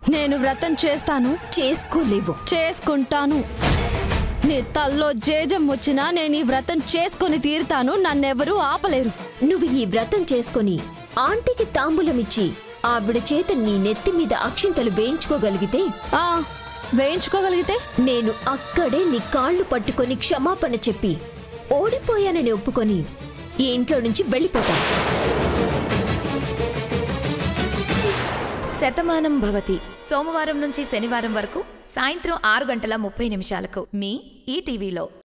నేను వ్రతం చేస్తాను చేసుకోలేవు చేసుకుంటాను నీ తల్లో జేజం వచ్చినా నేను ఈ వ్రతం చేసుకొని తీరుతాను నన్నెవరూ ఆపలేరు నువ్వు ఈ వ్రతం చేసుకొని ఆంటీకి తాంబూలమిచ్చి ఆవిడ చేత నీ నెత్తి మీద అక్షింతలు వేయించుకోగలిగితే ఆ వేయించుకోగలిగితే నేను అక్కడే నీ కాళ్ళు పట్టుకొని క్షమాపణ చెప్పి ఓడిపోయానని ఒప్పుకొని ఈ ఇంట్లో నుంచి వెళ్ళిపోతాను శతమానం భవతి సోమవారం నుంచి శనివారం వరకు సాయంత్రం ఆరు గంటల ముప్పై నిమిషాలకు మీ ఈటీవీలో